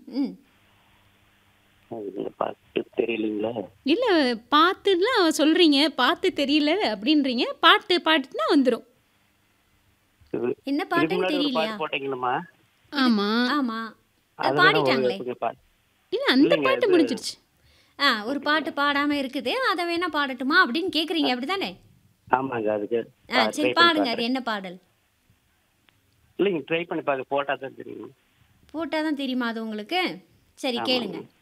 ம் அது பாட்டு தெரியலீங்களா இல்ல பார்த்துலாம் சொல்றீங்க பார்த்து தெரியல அப்படின்றீங்க பாட்டு பாட்டுனா வந்துடும் இது என்ன இதுக்கு பாட்டுன்னு முன்னாடி ஒரு தெரியலையா பாட்டு போட்டீங்களா ஆமா ஆமா அது அதுதானே பாடிட்டாங்களே உங்களுக்கு பாட்டு இல்ல அந்த இல்லைங்க, பாட்டு இது- முடிஞ்சிருச்சு ஆ ஒரு பாட்டு பாடாம இருக்குது அதை வேணா பாடட்டுமா அப்படின்னு கேக்குறீங்க அப்படிதானே ஆமாங்க அதுக்கு ஆ try சரி பண்ணி பாடுங்க அது பார்க்கறேன். என்ன பாடல் இல்லைங்க ட்ரை பண்ணி பார்க்க போட்டா தான் தெரியும் போட்டாதான் தெரியுமா அது உங்களுக்கு சரி ஆமாங்க. கேளுங்க